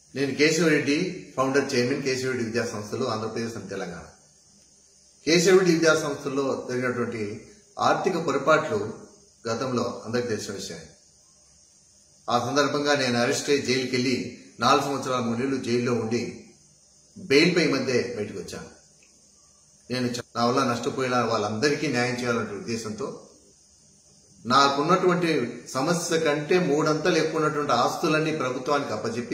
నేను Keshavareddy founder chairman Keshavareddy విద్యా సంస్థలు ఆంధ్రప్రదేశ్ అండ్ తెలంగాణ కేశవరెడ్డి విద్యా సంస్థల్లో జరిగినటువంటి ఆర్థిక పొరపాట్లు గతంలో అందరికి తెలిసిన విషయం ఆ సందర్భంగా నేను అరెస్ట్ అయ్యి జైలుకి వెళ్ళి నాలుగు సంవత్సరాల మూడు నెలలు జైల్లో ఉండి బెయిల్ పై మధ్య బయటకు వచ్చాను నేను చ- నా వల్ల నష్టపోయిన వాళ్ళందరికీ న్యాయం చేయాలనే ఉద్దేశంతో నాకున్నటువంటి సమస్య కంటే మూడంతలు ఎక్కువ ఉన్నటువంటి ఆస్తులన్నీ ప్రభుత్వానికి అప్పచెప్పి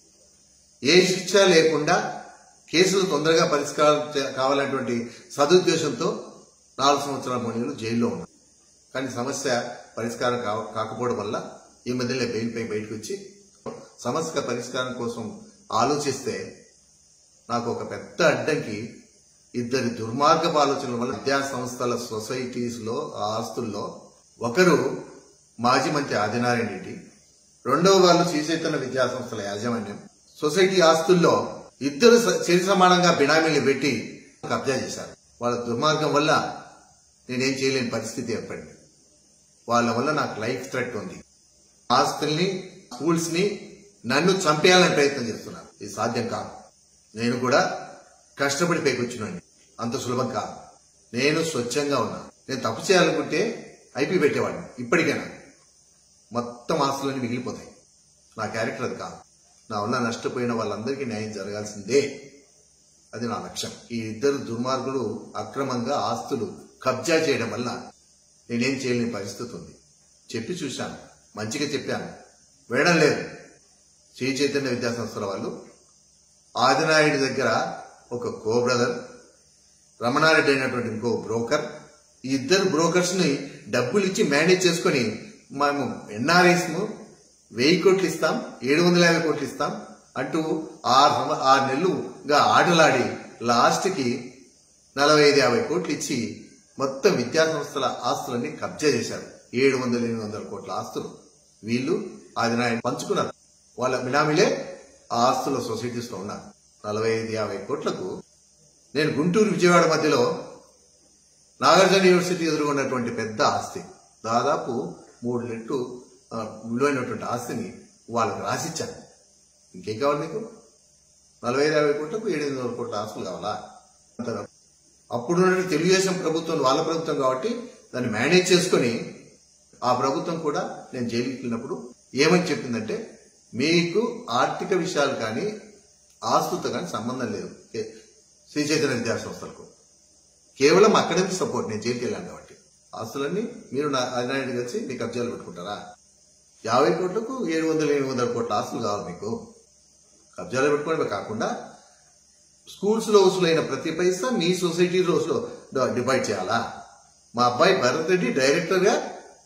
ఏ శిక్ష లేకుండా కేసులు తొందరగా పరిష్కారం చే- కావాలనేటువంటి సదుద్దేశంతో నాలుగు సంవత్సరాల మూడు నెలలు జైల్లో ఉన్నాను కానీ సమస్య పరిష్కారం కా- కాకపోవడం వల్ల ఈ మధ్యలో బెయిల్పై బయటకు వచ్చి సమస్య పరిష్కారం కోసం ఆలోచిస్తే నాకు ఒక పెద్ద అడ్డంకి ఇద్దరి దుర్మార్గపు ఆలోచనల వల్ల విద్యా సంస్థల సొసైటీస్ లో ఆ ఆస్తుల్లో ఒకరు మాజీ మంత్రి ఆదినారాయణ రెడ్డి రెండవ వాళ్ళు శ్రీ చైతన్య విద్యా సంస్థల యాజమాన్యం సొసైటీ ఆస్తుల్లో ఇద్దరు స- సరి సమానంగా బినామీలు పెట్టి కబ్జా చేశారు వాళ్ళ దుర్మార్గం వల్ల నేనేం చేయలేని పరిస్థితి ఏర్పడింది వాళ్ళ వల్ల నాకు లైఫ్ థ్రెట్ ఉంది ఆస్తుల్ని స్కూల్స్ ని నన్ను చంపేయాలని ప్రయత్నం చేస్తున్నారు ఇది సాధ్యం కాదు నేను కూడా కష్టపడి పైకొచ్చినండి అంత సులభం కాదు నేను స్వచ్ఛంగా ఉన్నా నేను తప్పు చేయాలనుకుంటే ఐపీ పెట్టేవాడిని ఇప్పటికైనా మొత్తం ఆస్తులన్నీ మిగిలిపోతాయి నా క్యారెక్టర్ అది కాదు నా వల్ల నష్టపోయిన వాళ్ళందరికీ న్యాయం జరగాల్సిందే అది నా లక్ష్యం ఈ ఇద్దరు దుర్మార్గులు అక్రమంగా ఆస్తులు కబ్జా చేయడం వల్ల నేనేం చేయలేని పరిస్థితి ఉంది చెప్పి చూశాను మంచిగా చెప్పాను వేయడం లేదు శ్రీ చైతన్య విద్యా సంస్థల వాళ్ళు ఆదినాయుడి దగ్గర ఒక కో బ్రదర్ రమణారెడ్డి అయినటువంటి ఇంకో బ్రోకర్ ఈ ఇద్దరు బ్రోకర్స్ ని డబ్బులు ఇచ్చి మేనేజ్ చేసుకుని మేము ఎన్ఆర్ఐస్ వెయ్యి కోట్లు ఇస్తాం ఏడు వందల యాభై కోట్లు ఇస్తాం అంటూ ఆరు సంవ- ఆరు నెలలుగా ఆటలాడి లాస్ట్ కి నలభై ఐదు యాభై కోట్లు ఇచ్చి మొత్తం విద్యా సంస్థల ఆస్తులన్నీ కబ్జా చేశారు ఏడు వందల ఎనిమిది వందల కోట్ల ఆస్తులు వీళ్ళు అది నాయన పంచుకున్నారు వాళ్ళ బినామీలే ఆ ఆస్తుల సొసైటీస్ లో ఉన్నారు నలభై ఐదు యాభై కోట్లకు నేను గుంటూరు విజయవాడ మధ్యలో నాగార్జున యూనివర్సిటీ ఎదుర్కొన్నటువంటి పెద్ద ఆస్తి దాదాపు మూడు రెట్లు ఆ, విలువైనటువంటి ఆస్తిని వాళ్ళకి రాసిచ్చాను ఇంకేం కావాలి మీకు నలభై ఐదు యాభై కోట్లకు ఏడు వందల కోట్ల ఆస్తులు కావాలా అంతగా అప్పుడు తెలుగుదేశం ప్రభుత్వం వాళ్ళ ప్రభుత్వం కాబట్టి దాన్ని మేనేజ్ చేసుకొని ఆ ప్రభుత్వం కూడా నేను జైలుకి వెళ్ళినప్పుడు ఏమని చెప్పిందంటే మీకు ఆర్థిక విషయాలు కానీ ఆస్తుతో కానీ సంబంధం లేదు ఏ- శ్రీ చైతన్య విద్యా సంస్థలకు కేవలం అకాడమిక్ సపోర్ట్ నేను జైలుకి వెళ్ళాను కాబట్టి ఆస్తులన్నీ మీరు నా ఆదినాయుడు కలిసి మీ కబ్జాలు పెట్టుకుంటారా యాభై కోట్లకు ఏడు వందల ఎనిమిది వందల కోట్ల ఆస్తులు కావాలి మీకు కబ్జాలు పెట్టుకోవడమే కాకుండా స్కూల్స్ లో వసూలైన ప్రతి పైసా మీ సొసైటీ రోజులో డివైడ్ చేయాలా మా అబ్బాయి భరత్ రెడ్డి డైరెక్టర్ గా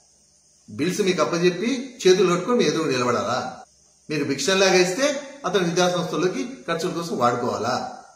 బిల్స్ మీకు అప్పచెప్పి చేతులు కట్టుకొని మీ ఎదురు నిలబడాలా మీరు భిక్షంలాగా ఇస్తే అతను విద్యా సంస్థల్లోకి ఖర్చుల కోసం వాడుకోవాలా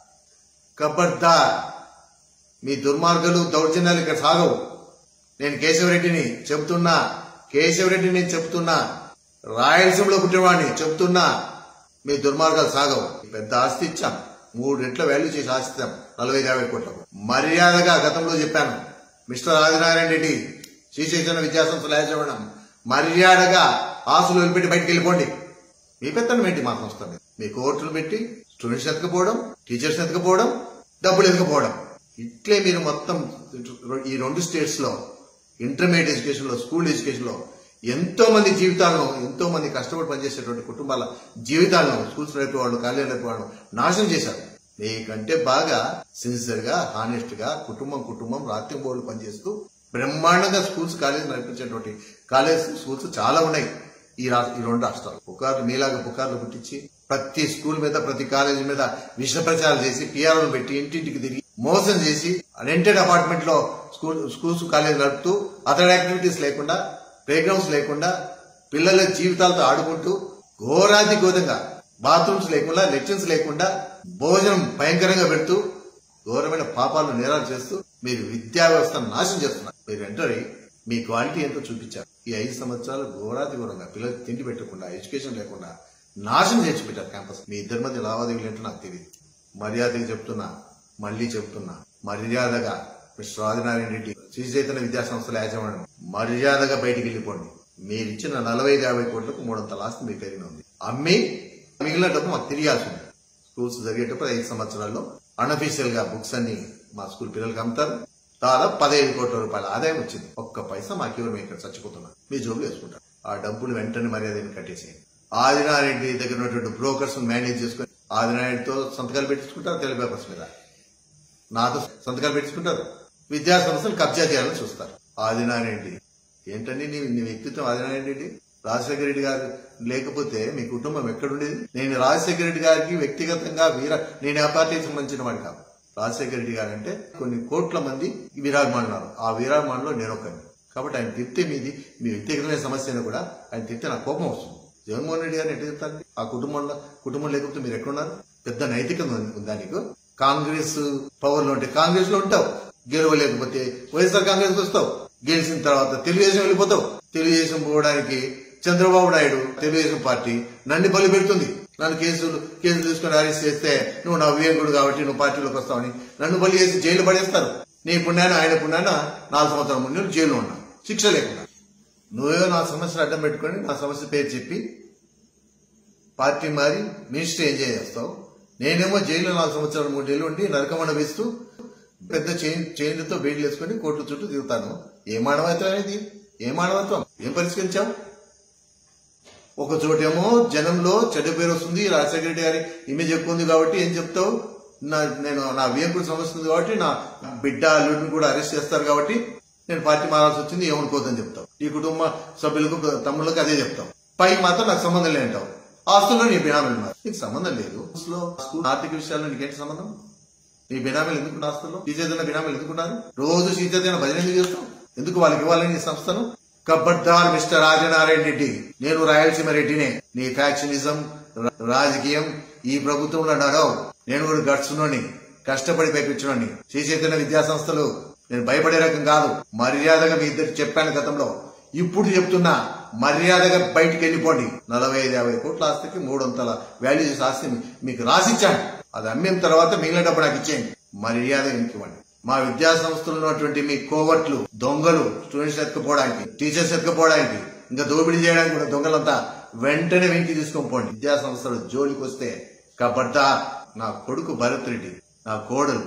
కబర్దార్ మీ దుర్మార్గాలు దౌర్జన్యాలు ఇక్కడ సాగవు నేను కేశవరెడ్డిని చెబుతున్నా కేశవరెడ్డిని నేను చెబుతున్నా రాయలసీమలో పుట్టినవాడిని చెబుతున్నా మీ దుర్మార్గాలు సాగవు పెద్ద ఆస్తి ఇచ్చాం మూడు రెట్ల వాల్యూ చేసి ఆశిస్తాం నలభై ఐదు యాభై కోట్లకు మర్యాదగా గతంలో చెప్పాను మిస్టర్ ఆదినారాయణ రెడ్డి శ్రీ చైతన్య విద్యాసంస్థల యాజమాన్యం మర్యాదగా ఆస్తులు వదిలిపెట్టి బయటికి వెళ్ళిపోండి మీ పెత్తనం ఏంటి మా సంస్థ మీద మీ కోర్టులు పెట్టి స్టూడెంట్స్ ఎత్తుకపోవడం టీచర్స్ ఎత్తుకపోవడం డబ్బులు ఎత్తుకపోవడం ఇట్లే మీరు మొత్తం ఈ రెండు స్టేట్స్ లో ఇంటర్మీడియట్ ఎడ్యుకేషన్ లో స్కూల్ ఎడ్యుకేషన్ లో ఎంతో మంది జీవితాలను ఎంతో మంది కష్టపడి పనిచేసేటువంటి కుటుంబాల జీవితాలను స్కూల్స్ నడిపే వాళ్ళు కాలేజీలు నడిపే వాళ్ళు నాశనం చేశారు మీకంటే బాగా సిన్సియర్ గా హానెస్ట్ గా కుటుంబం కుటుంబం రాత్రి బోర్లు పనిచేస్తూ బ్రహ్మాండంగా స్కూల్స్ కాలేజ్ నడిపించేటువంటి కాలేజ్ స్కూల్స్ చాలా ఉన్నాయి ఈ రా ఈ రెండు రాష్ట్రాలు పుకార్లు మీలాగా పుకార్లు పుట్టించి ప్రతి స్కూల్ మీద ప్రతి కాలేజీ మీద విష ప్రచారం చేసి పిఆర్ఓలు పెట్టి ఇంటింటికి తిరిగి మోసం చేసి రెంటెడ్ అపార్ట్మెంట్ లో స్కూల్ స్కూల్స్ కాలేజ్ నడుపుతూ అతడి యాక్టివిటీస్ లేకుండా ప్లే గ్రౌండ్స్ లేకుండా పిల్లల జీవితాలతో ఆడుకుంటూ ఘోరాది ఘోరంగా బాత్రూమ్స్ లేకుండా లెట్రిన్స్ లేకుండా భోజనం భయంకరంగా పెడుతూ ఘోరమైన పాపాలను నేరాలు చేస్తూ మీరు విద్యా వ్యవస్థను నాశనం చేస్తున్నారు మీరు ఎంటర్ అయ్యి మీ క్వాలిటీ ఎంతో చూపించారు ఈ ఐదు సంవత్సరాలు ఘోరాతి ఘోరంగా పిల్లలకు తిండి పెట్టకుండా ఎడ్యుకేషన్ లేకుండా నాశనం చేసి పెట్టారు క్యాంపస్ మీ ఇద్దరి మధ్య లావాదేవీలు ఏంటో నాకు తెలియదు మర్యాదగా చెప్తున్నా మళ్ళీ చెప్తున్నా మర్యాదగా మిస్టర్ ఆదినారాయణ రెడ్డి శ్రీ చైతన్య విద్యా సంస్థల యాజమాన్యం మర్యాదగా బయటికి వెళ్ళిపోండి మీరు ఇచ్చిన నలభై ఐదు యాభై కోట్లకు మూడంతల ఆస్తి మీ పేరున ఉంది అమ్మి మిగిలిన డబ్బు మాకు తెలియాల్సి ఉంది స్కూల్స్ జరిగేటప్పుడు ఐదు సంవత్సరాల్లో అన్అఫీషియల్ గా బుక్స్ అన్ని మా స్కూల్ పిల్లలకి అమ్ముతారు దాదాపు పదహైదు కోట్ల రూపాయల ఆదాయం వచ్చింది ఒక్క పైసా మాకెవరు మేము ఇక్కడ చచ్చిపోతున్నాం మీ జోబులు వేసుకుంటారు ఆ డబ్బులు వెంటనే మర్యాదను కట్టేసేయండి ఆదినారెడ్డి దగ్గర ఉన్నటువంటి బ్రోకర్స్ మేనేజ్ చేసుకుని ఆదినారెడ్డితో సంతకాలు పెట్టించుకుంటారు తెలుగు పేపర్స్ మీద నాతో సంతకాలు పెట్టించుకుంటారు విద్యా సంస్థలు కబ్జా చేయాలని చూస్తారు ఆదినారాయణ ఏంటండి నీ నీ వ్యక్తిత్వం ఆదినారాయణ రెడ్డి రాజశేఖర రెడ్డి గారు లేకపోతే మీ కుటుంబం ఎక్కడుండేది నేను రాజశేఖర రెడ్డి గారికి వ్యక్తిగతంగా వీర నేను ఆ పార్టీకి సంబంధించిన వాడు కాదు రాజశేఖర రెడ్డి గారు అంటే కొన్ని కోట్ల మంది విరాజమానున్నారు ఆ విరాజమానులో నేను ఒకరిని కాబట్టి ఆయన తిప్తే మీది మీ వ్యక్తిగతమైన సమస్య అయినా కూడా ఆయన తిప్తే నాకు కోపం వస్తుంది జగన్మోహన్ రెడ్డి గారిని ఎట్లా చెప్తారండి ఆ కుటుంబంలో కుటుంబం లేకపోతే మీరు ఎక్కడున్నారు పెద్ద నైతికత ఉంది- ఉందా నీకు కాంగ్రెస్ పవర్ లో ఉంటే కాంగ్రెస్ లో ఉంటావు గెలవలేకపోతే వైఎస్ఆర్ కాంగ్రెస్ వస్తావు గెలిచిన తర్వాత తెలుగుదేశం వెళ్ళిపోతావు తెలుగుదేశం పోవడానికి చంద్రబాబు నాయుడు తెలుగుదేశం పార్టీ నన్ను బలి పెడుతుంది నన్ను కేసులు కేసులు తీసుకుని అరెస్ట్ చేస్తే నువ్వు నా వివేకుడు కాబట్టి నువ్వు పార్టీలోకి వస్తావని నన్ను బలి చేసి జైలు పడేస్తారు నీ పుణ్యాన ఆయన పుణ్యాన నాలుగు సంవత్సరాల ముందు జైలు ఉన్నా శిక్ష లేకుండా నువ్వే నా సమస్యను అడ్డం పెట్టుకొని నా సమస్య పేరు చెప్పి పార్టీ మారి మినిస్టర్ ఎంజాయ్ చేస్తావు నేనేమో జైల్లో నాలుగు సంవత్సరాలు మూడేళ్ళు ఉండి నరకమణ వేస్తూ పెద్ద చైన్ చైన్లతో బెయిల్ వేసుకొని కోర్టు చుట్టూ తిరుగుతాను ఏ మానవత్వం అనేది ఏ మానవత్వం ఏం పరిష్కరించావు ఒక చోటేమో జనంలో చెడ్డ పేరు వస్తుంది రాజశేఖర రెడ్డి గారి ఇమేజ్ ఎక్కువ ఉంది కాబట్టి ఏం చెప్తావు నా నేను నా వియంకుడు సమస్య ఉంది కాబట్టి నా బిడ్డ అల్లుడిని కూడా అరెస్ట్ చేస్తారు కాబట్టి నేను పార్టీ మారాల్సి వచ్చింది ఏమనుకోవద్దని చెప్తావు ఈ కుటుంబ సభ్యులకు తమ్ముళ్ళకి అదే చెప్తావు పైకి మాత్రం నాకు సంబంధం లేదంటావు ఆస్తుల్లో నీ బినామీలు ఉన్నారు నీకు సంబంధం లేదు అసలు స్కూల్ ఆర్థిక విషయాల్లో నీకేంటి సంబంధం నీ బినామీలు ఎందుకు ఆస్తుల్లో శ్రీచైతన్య బినామీలు ఎందుకున్నారు రోజు శ్రీచైతన్య భజన ఎందుకు చేస్తావు ఎందుకు వాళ్ళకి ఇవ్వాలని ఈ సంస్థను కబ్బర్దార్ మిస్టర్ రాజనారాయణ రెడ్డి నేను రాయలసీమ రెడ్డినే నీ ఫ్యాక్షనిజం రా- రాజకీయం ఈ ప్రభుత్వంలో నడవు నేను కూడా గడుచున్నోని కష్టపడి పైపించున్నోని శ్రీ చైతన్య విద్యా సంస్థలు నేను భయపడే రకం కాదు మర్యాదగా మీ ఇద్దరికి చెప్పాను గతంలో ఇప్పుడు చెప్తున్నా మర్యాదగా బయటికి వెళ్ళిపోండి నలభై ఐదు యాభై కోట్ల ఆస్తికి మూడొంతల వాల్యూ చేసే ఆస్తి మీ- మీకు రాసిచ్చాను అది అమ్మిన తర్వాత మిగిలిన డబ్బు నాకు ఇచ్చేయండి మర్యాద ఇవ్వండి మా విద్యా సంస్థలు ఉన్నటువంటి మీ కోవట్లు దొంగలు స్టూడెంట్స్ ఎత్తుకుపోవడానికి టీచర్స్ ఎత్తుకుపోవడానికి ఇంకా దోపిడీ చేయడానికి కూడా దొంగలంతా వెంటనే వెనక్కి తీసుకొని పోండి విద్యా సంస్థలు జోలికి వస్తే కబడ్డా నా కొడుకు భరత్ రెడ్డి నా కోడలు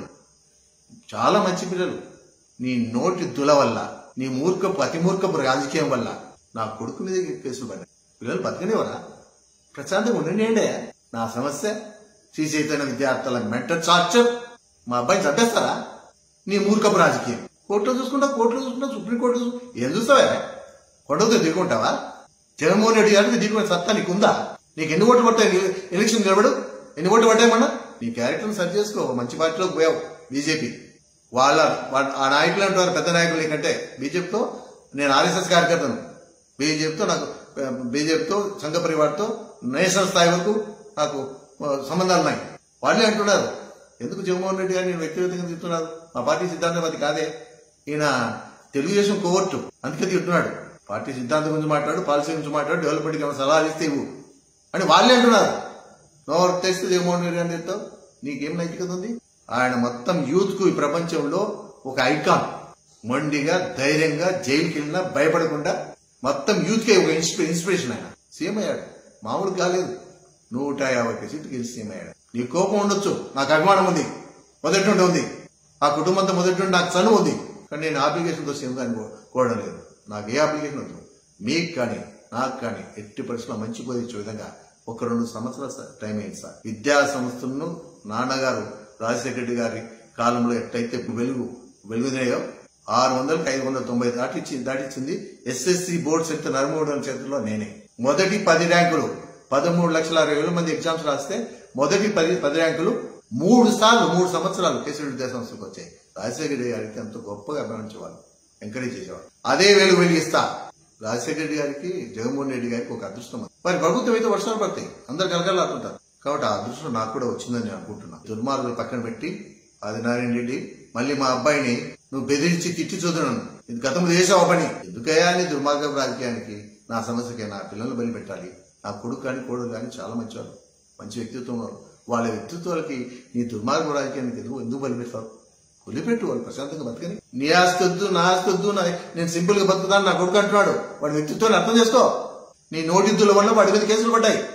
చాలా మంచి పిల్లలు నీ నోటి దుల వల్ల నీ మూర్ఖపు అతి మూర్ఖపు రాజకీయం వల్ల నా కొడుకు మీద కేసులు పడ్డాయి పిల్లలు బతకనివరా ప్రశాంతంగా ఉండండి నా సమస్య శ్రీ చైతన్య విద్యార్థుల మెంటల్ చార్చర్ మా అబ్బాయిని చంపేస్తారా నీ మూర్ఖపు రాజకీయం కోర్టులో చూసుకుంటా కోర్టులో చూసుకుంటా సుప్రీం కోర్టు చూసు ఏం చూస్తావా కొండతో దిగుంటావా జగన్మోహన్ రెడ్డి గారికి దిగుకునే సత్తా నీకుందా నీకు ఎన్ని ఓట్లు పడతాయి నీ ఎలక్షన్ నిలబడు ఎన్ని ఓట్లు పడ్డాయమన్నా నీ క్యారెక్టర్ని సరి చేసుకో మంచి పార్టీలోకి పోయావు బీజేపీ వాళ్ళ వాళ్ళ- ఆ నాయకులు అంటారు పెద్ద నాయకులు నీకంటే బీజేపీతో నేను ఆర్ఎస్ఎస్ కార్యకర్తను బీజేపీతో నాకు బీజేపీతో సంఘ పరివార్తో నేషనల్ స్థాయి వరకు నాకు ఆ, సంబంధాలు ఉన్నాయి వాళ్ళే అంటున్నారు ఎందుకు జగన్మోహన్ రెడ్డి గారిని వ్యక్తిగతంగా తిడుతున్నారు మా పార్టీ సిద్ధాంతవాది కాదే ఈయన తెలుగుదేశం కోవర్టు అందుకే తింటున్నాడు పార్టీ సిద్ధాంతం గురించి మాట్లాడు పాలసీ గురించి మాట్లాడు డెవలప్మెంట్కి ఏమైనా సలహాలు ఇస్తే ఇవ్వు అని వాళ్ళే అంటున్నారు నోరు తెస్తే జగన్మోహన్ రెడ్డి గారిని తిడతావు నీకేం నైతికత ఉంది ఆయన మొత్తం యూత్ కు ఈ ప్రపంచంలో ఒక ఐకాన్ మొండిగా ధైర్యంగా జైలుకి వెళ్ళినా భయపడకుండా మొత్తం యూత్ కే ఒక ఇన్స్పి- ఇన్స్పిరేషన్ ఆయన సీఎం అయ్యాడు మామూలు కాలేదు నూట యాభై సీట్లు గెలిచి సీఎం అయ్యాడు నీ కోపం ఉండొచ్చు నాకు అభిమానం ఉంది మొదటి నుండి ఉంది ఆ కుటుంబంతో మొదటి నుండి నాకు చనువు ఉంది కానీ నేను అప్లికేషన్తో సీఎం గారిని కో- కోరడం లేదు నాకు ఏ అప్లికేషన్ వద్దు మీకు కానీ నాకు కానీ ఎట్టి పరిస్థితుల్లో మంచి పోయి ఇచ్చే విధంగా ఒక రెండు సంవత్సరాల స- టైం అయింది సార్ విద్యా సంస్థలను నాన్నగారు రాజశేఖర రెడ్డి గారి కాలంలో ఎట్టయితే వెలుగు వెలుగునాయో ఆరు వందలకి ఐదు వందల తొంభై దాటిచ్చి దాటిచ్చింది ఎస్ఎస్సి బోర్డు సెంటర్ నరమూడల చేతుల్లో నేనే మొదటి పది ర్యాంకులు పదమూడు లక్షల అరవై వేల మంది ఎగ్జామ్స్ రాస్తే మొదటి పది పది ర్యాంకులు మూడు సార్లు మూడు సంవత్సరాలు కేసరి విద్యా సంస్థలకు వచ్చాయి రాజశేఖర రెడ్డి గారికి ఎంతో గొప్పగా అభిమానించేవాళ్ళు ఎంకరేజ్ చేసేవాళ్ళు అదే వెలుగు వెలిగిస్తా రాజశేఖర రెడ్డి గారికి జగన్మోహన్ రెడ్డి గారికి ఒక అదృష్టం ఉంది మరి ప్రభుత్వం అయితే వర్షాలు పడతాయి అందరు కలకలాడుతుంటారు కాబట్టి ఆ అదృష్టం నాకు కూడా వచ్చిందని నేను అనుకుంటున్నాను దుర్మార్గులు పక్కన పెట్టి అది నారాయణ రెడ్డి మళ్ళీ మా అబ్బాయిని నువ్వు బెదిరించి తిట్టి చూద్దున్నాను ఇది గతంలో చేసావు ఆ పని ఎందుకయ్యా నీ దుర్మార్గం రాజకీయానికి నా సమస్యకే నా పిల్లల్ని బలి పెట్టాలి నా కొడుకు కానీ కోడలు కానీ చాలా మంచివారు మంచి వ్యక్తిత్వం ఉన్నారు వాళ్ళ వ్యక్తిత్వాలకి నీ దుర్మార్గం రాజకీయానికి ఎందుకు ఎందుకు బలి పెడతావు వదిలిపెట్టు వాళ్ళు ప్రశాంతంగా బతకని నీ ఆస్తి వద్దు నా ఆస్తి వద్దు నా- నేను సింపుల్ గా బతుకుతాను నా కొడుకు అంటున్నాడు వాడి వ్యక్తిత్వాన్ని అర్థం చేసుకో నీ నోటిద్దుల వల్ల వాడి మీద కేసులు పడ్డాయి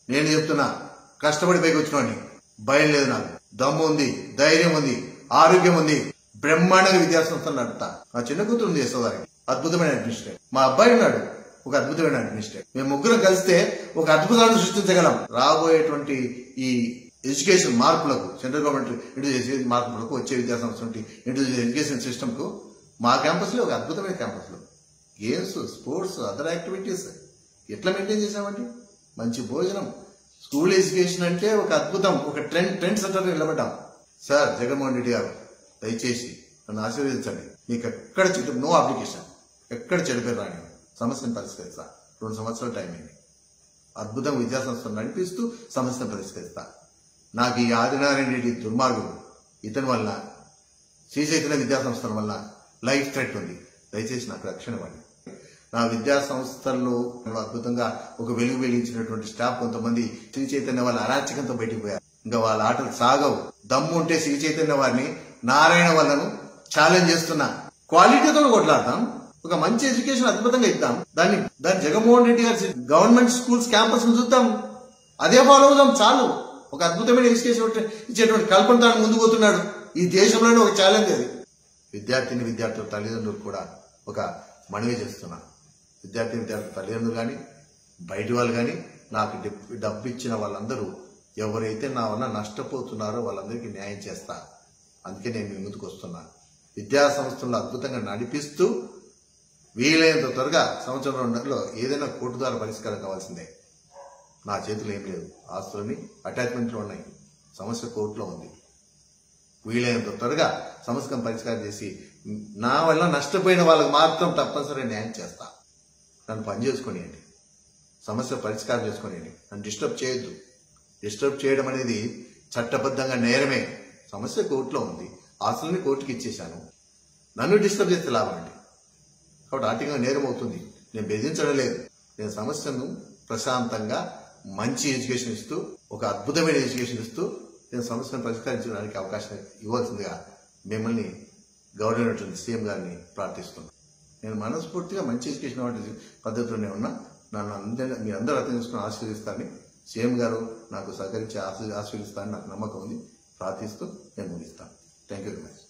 నేను చెప్తున్నా కష్టపడి పైకి వచ్చినవాడిని భయం లేదు నాకు దమ్ము ఉంది ధైర్యం ఉంది ఆరోగ్యం ఉంది బ్రహ్మాండంగా విద్యాసంస్థలు నడుపుతా నా చిన్న కూతురు చేస్తుంది దానికి అద్భుతమైన అడ్మినిస్ట్రేట్ మా అబ్బాయి ఉన్నాడు ఒక అద్భుతమైన అడ్మినిస్ట్రేట్ మేము ముగ్గురం కలిస్తే ఒక అద్భుతాన్ని సృష్టించగలం రాబోయేటువంటి ఈ ఎడ్యుకేషన్ మార్పులకు సెంట్రల్ గవర్నమెంట్ ఇంట్రడ్యూస్ చేసే మార్పులకు వచ్చే విద్యాసంస్థ నుండి ఇంట్రడ్యూస్ చేసే ఎడ్యుకేషన్ సిస్టమ్ కు మా క్యాంపస్ లో ఒక అద్భుతమైన క్యాంపస్ లో గేమ్స్ స్పోర్ట్స్ అదర్ యాక్టివిటీస్ ఎట్లా మెయింటైన్ చేసామండి మంచి భోజనం స్కూల్ ఎడ్యుకేషన్ అంటే ఒక అద్భుతం ఒక ట్రెండ్ ట్రెండ్ సెంటర్ నిలబడ్డాం సార్ జగన్మోహన్ రెడ్డి గారు దయచేసి నన్ను ఆశీర్వదించండి మీకు ఎక్కడ చెడు నో అప్లికేషన్ ఎక్కడ చెడిపోయి రాని సమస్యను పరిష్కరిస్తా రెండు సంవత్సరాల టైం అయింది అద్భుతం విద్యాసంస్థను నడిపిస్తూ సమస్యను పరిష్కరిస్తా నాకు ఈ ఆదినారాయణ రెడ్డి దుర్మార్గుడు ఇతని వల్ల శ్రీ చైతన్య విద్యా సంస్థల వల్ల లైఫ్ థ్రెట్ ఉంది దయచేసి నాకు రక్షణ ఇవ్వండి నా విద్యా సంస్థల్లో అద్భుతంగా ఒక వెలుగు వెలిగించినటువంటి స్టాఫ్ కొంతమంది శ్రీ చైతన్య వాళ్ళ అరాచకంతో బయటికి పోయారు ఇంకా వాళ్ళ ఆటలు సాగవు దమ్ము ఉంటే శ్రీ చైతన్య వారిని నారాయణ వాళ్ళను ఛాలెంజ్ చేస్తున్నా క్వాలిటీతో కొట్లాడతాం ఒక మంచి ఎడ్యుకేషన్ అద్భుతంగా ఇద్దాం దాన్ని దాన్ని జగన్మోహన్ రెడ్డి గారి గవర్నమెంట్ స్కూల్స్ క్యాంపస్ చూద్దాం అదే ఫాలో అవుదాం చాలు ఒక అద్భుతమైన ఎడ్యుకేషన్ ఇచ్చేటువంటి కల్పన తాను ముందు పోతున్నాడు ఈ దేశంలోనే ఒక ఛాలెంజ్ అది విద్యార్థిని విద్యార్థుల తల్లిదండ్రులు కూడా ఒక మనవి చేస్తున్నా విద్యార్థి విద్యార్థుల తల్లిదండ్రులు కానీ బయటి వాళ్ళు కానీ నాకు డబ్- డబ్బు ఇచ్చిన వాళ్ళందరూ ఎవరైతే నా వల్ల నష్టపోతున్నారో వాళ్ళందరికీ న్యాయం చేస్తా అందుకే నేను మీ ముందుకు వస్తున్నా విద్యా సంస్థలను అద్భుతంగా నడిపిస్తూ వీలైనంత త్వరగా సంవత్సరం రెండు నెలల్లో ఏదైనా కోర్టు ద్వారా పరిష్కారం కావాల్సిందే నా చేతిలో ఏం లేదు ఆస్తులని అటాచ్మెంట్లో ఉన్నాయి సమస్య కోర్టులో ఉంది వీలైనంత త్వరగా సమస్యను పరిష్కారం చేసి నా వల్ల నష్టపోయిన వాళ్ళకి మాత్రం తప్పనిసరి న్యాయం చేస్తా నన్ను పని చేసుకొనియండి సమస్య పరిష్కారం చేసుకొనియండి నన్ను డిస్టర్బ్ చేయొద్దు డిస్టర్బ్ చేయడం అనేది చట్టబద్ధంగా నేరమే సమస్య కోర్టులో ఉంది ఆస్తులని కోర్టుకి ఇచ్చేశాను నన్ను డిస్టర్బ్ చేస్తే లాభం అండి కాబట్టి ఆర్థికంగా నేరం అవుతుంది నేను బెదిరించడం లేదు నేను సమస్యను ప్రశాంతంగా మంచి ఎడ్యుకేషన్ ఇస్తూ ఒక అద్భుతమైన ఎడ్యుకేషన్ ఇస్తూ నేను సమస్యను పరిష్కరించడానికి అవకాశం ఇవ్వాల్సిందిగా మిమ్మల్ని గవర్నర్ సీఎం గారిని ప్రార్థిస్తున్నాను నేను మనస్ఫూర్తిగా మంచి ఎడ్యుకేషన్ వంటి పద్ధతిలోనే ఉన్నా నన్ను అందరి మీ అందరూ అర్థం చేసుకుని ఆశీర్వదిస్తారని సీఎం గారు నాకు సహకరించి ఆశీ- ఆశీర్వదిస్తారని నాకు నమ్మకం ఉంది ప్రార్థిస్తూ నేను ముగిస్తాను థ్యాంక్ యూ వెరీ మచ్